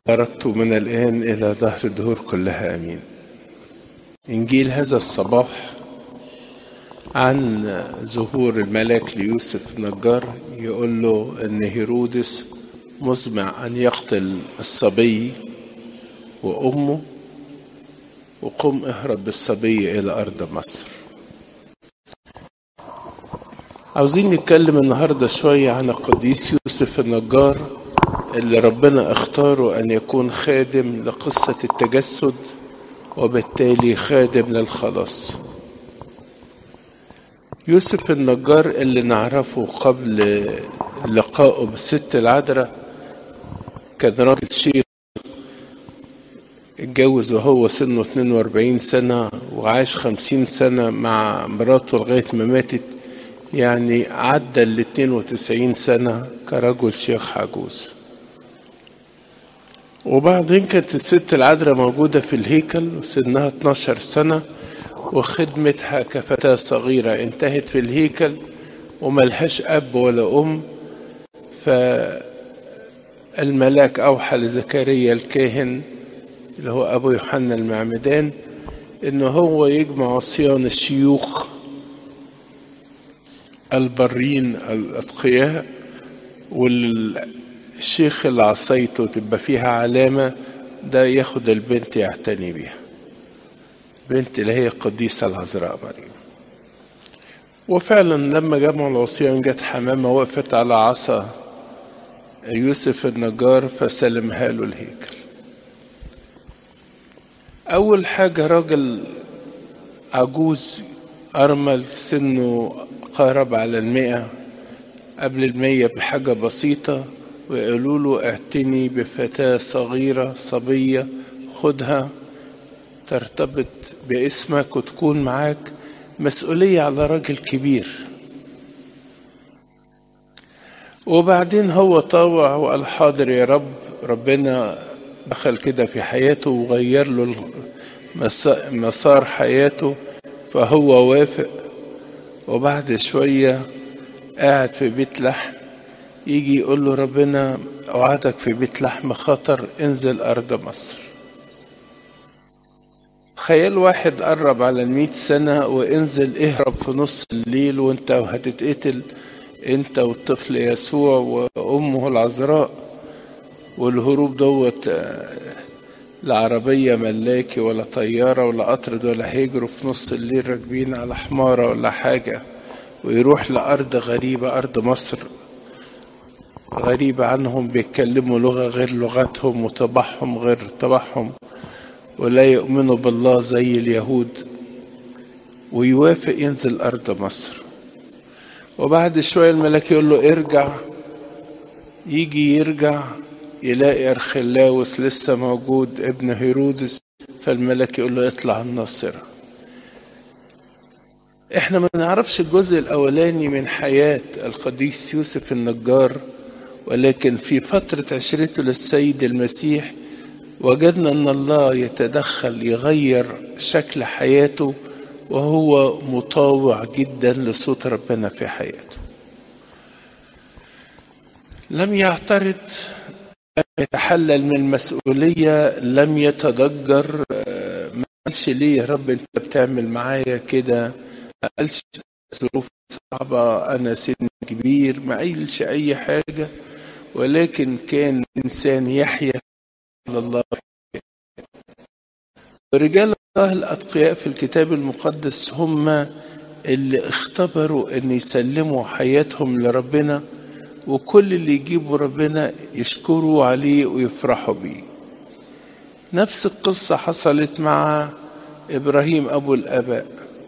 باركت من الآن إلى دهر الدهور كلها آمين إنجيل هذا الصباح عن ظهور الملاك ليوسف النجار يقول له أن هيرودس مزمع أن يقتل الصبي وأمه وقم اهرب بالصبي إلى أرض مصر عاوزين نتكلم النهاردة شوية عن القديس يوسف النجار اللي ربنا اختاره أن يكون خادم لقصة التجسد وبالتالي خادم للخلاص يوسف النجار اللي نعرفه قبل لقائه بالست العذراء كان راجل شيخ اتجوز وهو سنه 42 سنة وعاش 50 سنة مع مراته لغاية ما ماتت يعني عدى ال 92 سنة كرجل شيخ عجوز وبعدين كانت الست العذراء موجودة في الهيكل سنها 12 سنة وخدمتها كفتاة صغيرة انتهت في الهيكل وملهاش أب ولا أم فالملاك أوحى لزكريا الكاهن اللي هو أبو يوحنا المعمدان إنه هو يجمع عصيان الشيوخ البرين الأتقياء والشيخ اللي عصيته تبقى فيها علامة ده ياخد البنت يعتني بيها بنت اللي هي القديسة العذراء مريم وفعلا لما جمعوا العصيان جت حمامة وقفت على عصا يوسف النجار فسلمها له الهيكل أول حاجة راجل عجوز أرمل سنه قارب على المئة قبل المية بحاجة بسيطة ويقولوا له اعتني بفتاة صغيرة صبية خدها ترتبط باسمك وتكون معاك مسؤولية على راجل كبير وبعدين هو طاوع وقال حاضر يا رب ربنا دخل كده في حياته وغير له مسار حياته فهو وافق وبعد شوية قاعد في بيت لحم يجي يقول له ربنا أوعدك في بيت لحم خطر انزل أرض مصر خيال واحد قرب على المئة سنة وانزل اهرب في نص الليل وانت هتتقتل انت والطفل يسوع وامه العذراء والهروب دوت لا ملاكي ولا طيارة ولا قطر ولا هيجروا في نص الليل راكبين على حمارة ولا حاجة ويروح لأرض غريبة أرض مصر غريبة عنهم بيتكلموا لغة غير لغتهم وطبعهم غير طبعهم ولا يؤمنوا بالله زي اليهود ويوافق ينزل أرض مصر وبعد شوية الملاك يقول له ارجع يجي يرجع يلاقي أرخلاوس لسه موجود ابن هيرودس فالملك يقول له اطلع الناصرة احنا ما نعرفش الجزء الأولاني من حياة القديس يوسف النجار ولكن في فترة عشرته للسيد المسيح وجدنا أن الله يتدخل يغير شكل حياته وهو مطاوع جدا لصوت ربنا في حياته لم يعترض لم يتحلل من المسؤولية لم يتضجر ما قالش ليه يا رب انت بتعمل معايا كده ما قالش ظروف صعبة أنا سن كبير ما قالش أي حاجة ولكن كان إنسان يحيا الله ورجال الله الأتقياء في الكتاب المقدس هم اللي اختبروا أن يسلموا حياتهم لربنا وكل اللي يجيبوا ربنا يشكروا عليه ويفرحوا بيه نفس القصة حصلت مع إبراهيم أبو الآباء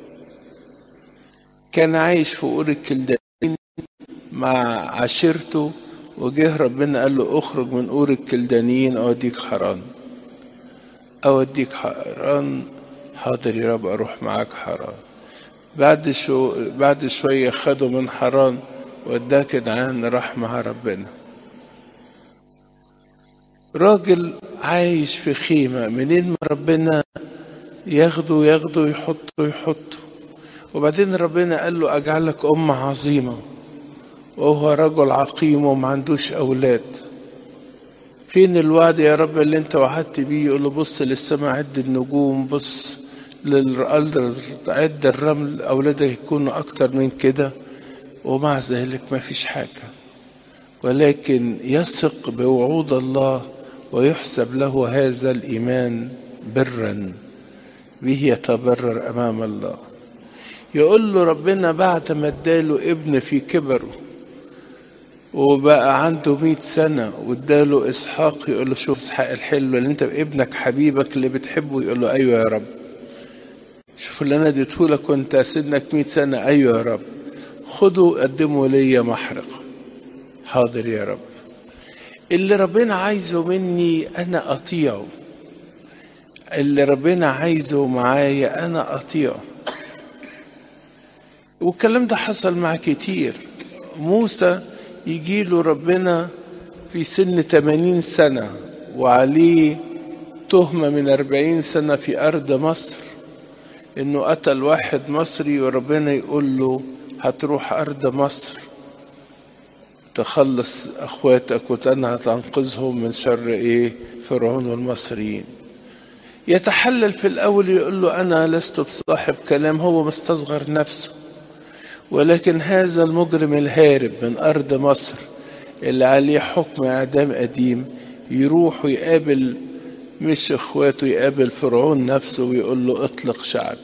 كان عايش في أور الكلدانيين مع عشيرته وجه ربنا قال له اخرج من أور الكلدانيين أوديك حران أوديك حران حاضر يا رب أروح معاك حران بعد شو بعد شوية خدوا من حران وداه كدعان راح مع ربنا راجل عايش في خيمة منين ما ربنا ياخده ياخده يحطه يحطه وبعدين ربنا قال له أجعلك أمة عظيمة وهو رجل عقيم وما عندوش أولاد فين الوعد يا رب اللي انت وعدت بيه يقول له بص للسماء عد النجوم بص للأرض عد الرمل أولادك يكونوا أكتر من كده ومع ذلك ما فيش حاجة ولكن يثق بوعود الله ويحسب له هذا الإيمان برا به يتبرر أمام الله يقول له ربنا بعد ما اداله ابن في كبره وبقى عنده مئة سنة واداله إسحاق يقول له شوف إسحاق الحلو اللي أنت ابنك حبيبك اللي بتحبه يقول له أيوه يا رب شوف اللي أنا اديته لك وأنت سنك مئة سنة أيوه يا رب خده قدمه ليا محرقة حاضر يا رب اللي ربنا عايزه مني أنا أطيعه اللي ربنا عايزه معايا أنا أطيعه والكلام ده حصل مع كتير موسى يجي له ربنا في سن 80 سنة وعليه تهمة من 40 سنة في أرض مصر إنه قتل واحد مصري وربنا يقول له هتروح أرض مصر تخلص أخواتك وأنا هتنقذهم من شر إيه فرعون والمصريين يتحلل في الأول يقول له أنا لست بصاحب كلام هو مستصغر نفسه ولكن هذا المجرم الهارب من أرض مصر اللي عليه حكم إعدام قديم يروح ويقابل مش إخواته يقابل فرعون نفسه ويقول له اطلق شعب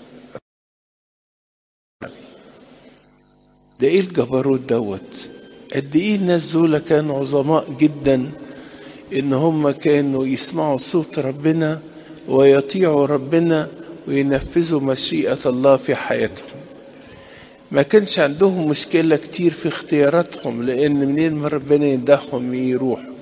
ده ايه الجبروت دوت قد ايه الناس دول كانوا عظماء جدا ان هم كانوا يسمعوا صوت ربنا ويطيعوا ربنا وينفذوا مشيئة الله في حياتهم ما كانش عندهم مشكلة كتير في اختياراتهم لأن منين ما ربنا يندههم يروحوا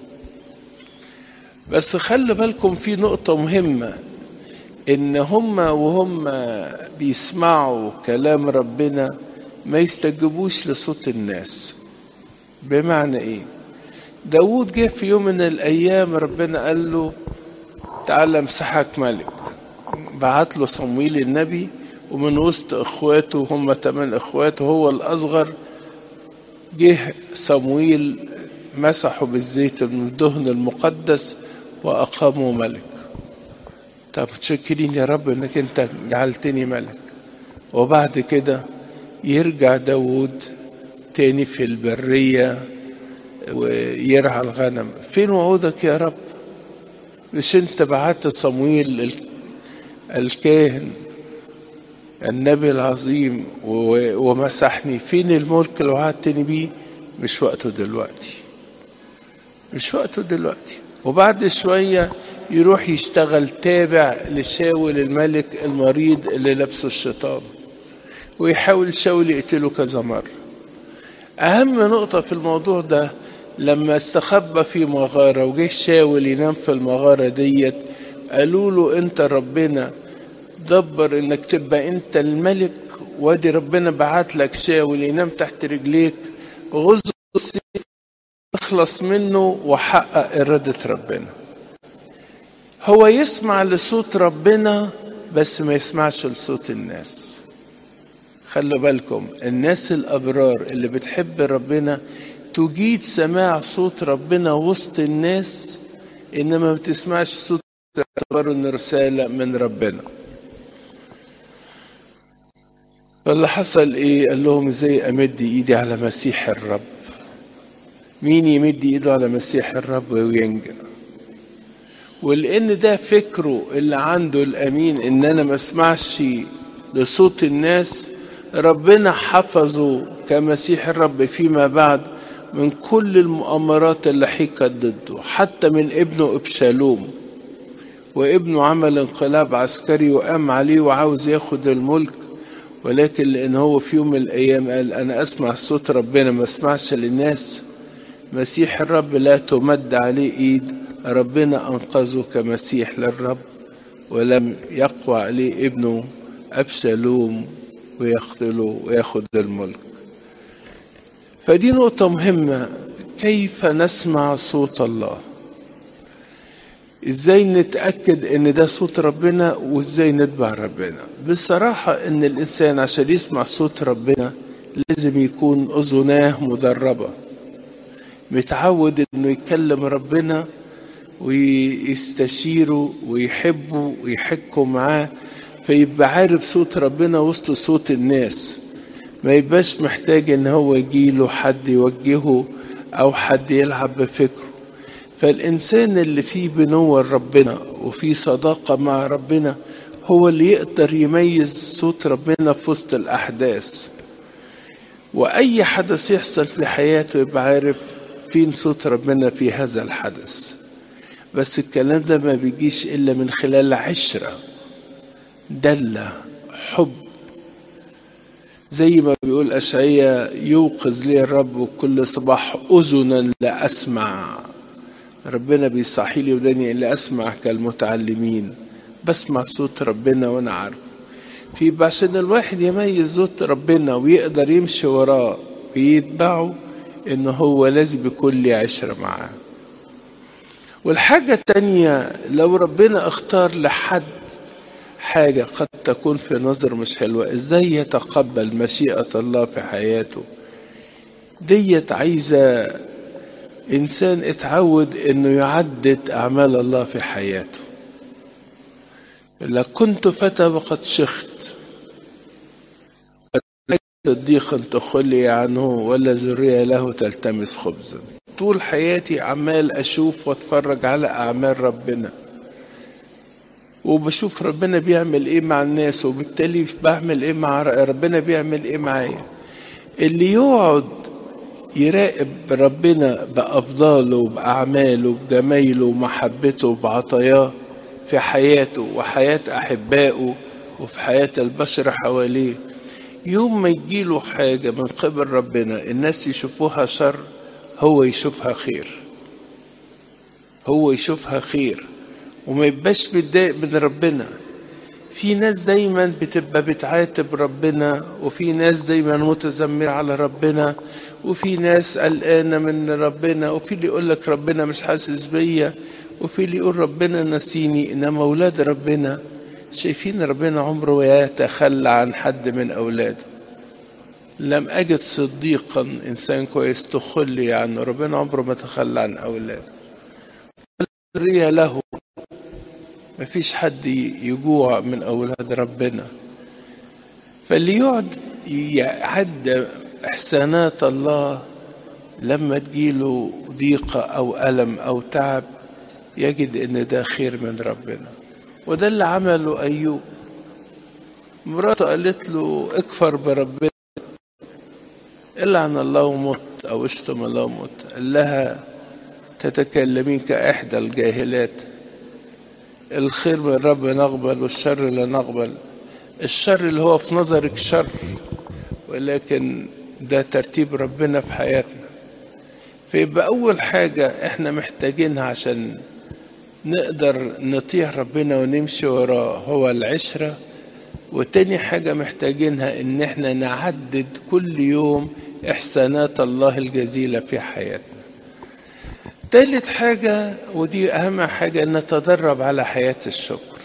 بس خلوا بالكم في نقطة مهمة إن هم وهم بيسمعوا كلام ربنا ما يستجيبوش لصوت الناس بمعنى إيه؟ داود جه في يوم من الأيام ربنا قال له تعالى امسحك ملك بعت له صمويل النبي ومن وسط اخواته هم تمن اخواته هو الاصغر جه صمويل مسحه بالزيت من الدهن المقدس واقامه ملك طب متشكرين يا رب انك انت جعلتني ملك وبعد كده يرجع داود تاني في البرية ويرعى الغنم فين وعودك يا رب مش انت بعت صمويل الكاهن النبي العظيم ومسحني فين الملك اللي وعدتني بيه مش وقته دلوقتي مش وقته دلوقتي وبعد شوية يروح يشتغل تابع لشاول الملك المريض اللي لابسه الشيطان ويحاول شاول يقتله كذا مرة أهم نقطة في الموضوع ده لما استخبى في مغارة وجه شاول ينام في المغارة ديت قالوا له انت ربنا دبر انك تبقى انت الملك وادي ربنا بعت لك شاول ينام تحت رجليك غزو السيف اخلص منه وحقق إرادة ربنا هو يسمع لصوت ربنا بس ما يسمعش لصوت الناس خلوا بالكم الناس الأبرار اللي بتحب ربنا تجيد سماع صوت ربنا وسط الناس إنما ما بتسمعش صوت تعتبروا إن رسالة من ربنا فاللي حصل ايه قال لهم ازاي امد ايدي على مسيح الرب مين يمد ايده على مسيح الرب وينجى ولان ده فكره اللي عنده الامين ان انا ما اسمعش لصوت الناس ربنا حفظه كمسيح الرب فيما بعد من كل المؤامرات اللي حيكت ضده حتى من ابنه ابشالوم وابنه عمل انقلاب عسكري وقام عليه وعاوز ياخد الملك ولكن لان هو في يوم من الايام قال انا اسمع صوت ربنا ما اسمعش للناس مسيح الرب لا تمد عليه ايد ربنا انقذه كمسيح للرب ولم يقوى عليه ابنه ابشالوم ويقتله وياخد الملك فدي نقطة مهمة كيف نسمع صوت الله ازاي نتأكد ان ده صوت ربنا وازاي نتبع ربنا بصراحة ان الانسان عشان يسمع صوت ربنا لازم يكون اذناه مدربة متعود انه يكلم ربنا ويستشيروا ويحبوا ويحكوا معاه فيبقى عارف صوت ربنا وسط صوت الناس ما يبقاش محتاج ان هو يجيله حد يوجهه او حد يلعب بفكره فالانسان اللي فيه بنور ربنا وفيه صداقة مع ربنا هو اللي يقدر يميز صوت ربنا في وسط الاحداث واي حدث يحصل في حياته يبقى عارف فين صوت ربنا في هذا الحدث بس الكلام ده ما بيجيش الا من خلال عشره دله حب زي ما بيقول أشعية يوقظ لي الرب كل صباح أذنا لأسمع ربنا بيصحي لي وداني اللي أسمع كالمتعلمين بسمع صوت ربنا وأنا عارف في عشان الواحد يميز صوت ربنا ويقدر يمشي وراه ويتبعه إن هو لازم يكون لي عشرة معاه والحاجة التانية لو ربنا اختار لحد حاجة قد تكون في نظر مش حلوة ازاي يتقبل مشيئة الله في حياته ديت عايزة انسان اتعود انه يعدد اعمال الله في حياته لو كنت فتى وقد شخت صديقا تخلي عنه ولا ذرية له تلتمس خبزا طول حياتي عمال اشوف واتفرج على اعمال ربنا وبشوف ربنا بيعمل ايه مع الناس وبالتالي بعمل ايه مع ربنا بيعمل ايه معايا اللي يقعد يراقب ربنا بأفضاله بأعماله بجمايله ومحبته بعطاياه في حياته وحياة أحبائه وفي حياة البشر حواليه يوم ما يجيله حاجة من قبل ربنا الناس يشوفوها شر هو يشوفها خير هو يشوفها خير وما يبقاش متضايق من ربنا في ناس دايما بتبقى بتعاتب ربنا وفي ناس دايما متذمرة على ربنا وفي ناس قلقانة من ربنا وفي اللي يقول لك ربنا مش حاسس بيا وفي اللي يقول ربنا نسيني انما اولاد ربنا شايفين ربنا عمره يتخلى عن حد من اولاده لم اجد صديقا انسان كويس تخلي عنه ربنا عمره ما تخلى عن اولاده ذرية له مفيش حد يجوع من أولاد ربنا فاللي يقعد يعد إحسانات الله لما تجيله ضيقة أو ألم أو تعب يجد إن ده خير من ربنا وده اللي عمله أيوب مراته قالت له اكفر بربنا إلا عن الله ومت أو اشتم الله ومت قال لها تتكلمين كإحدى الجاهلات الخير من الرب نقبل والشر لا نقبل الشر اللي هو في نظرك شر ولكن ده ترتيب ربنا في حياتنا فيبقى أول حاجة احنا محتاجينها عشان نقدر نطيع ربنا ونمشي وراه هو العشرة وتاني حاجة محتاجينها ان احنا نعدد كل يوم احسانات الله الجزيلة في حياتنا تالت حاجة ودي أهم حاجة أن نتدرب على حياة الشكر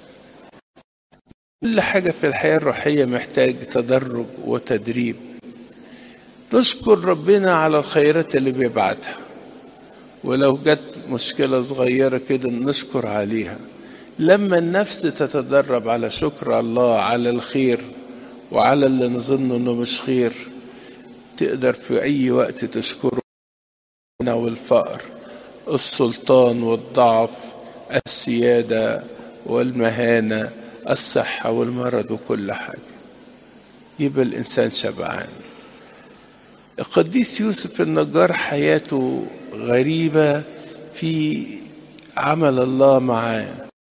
كل حاجة في الحياة الروحية محتاج تدرب وتدريب نشكر ربنا على الخيرات اللي بيبعتها ولو جت مشكلة صغيرة كده نشكر عليها لما النفس تتدرب على شكر الله على الخير وعلى اللي نظن انه مش خير تقدر في اي وقت تشكره والفقر السلطان والضعف السيادة والمهانة الصحة والمرض وكل حاجة يبقى الإنسان شبعان القديس يوسف النجار حياته غريبة في عمل الله معاه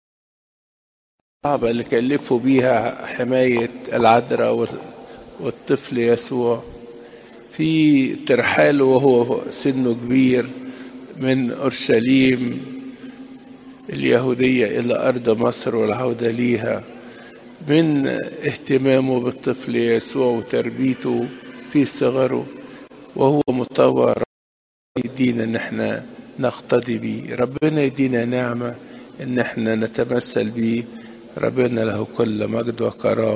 صعبة اللي كلفوا بيها حماية العذراء والطفل يسوع في ترحاله وهو سنه كبير من أورشليم اليهودية إلى أرض مصر والعودة ليها من اهتمامه بالطفل يسوع وتربيته في صغره وهو مطور يدينا ان احنا نقتدي بيه ربنا يدينا نعمة ان احنا نتمثل بيه ربنا له كل مجد وكرامة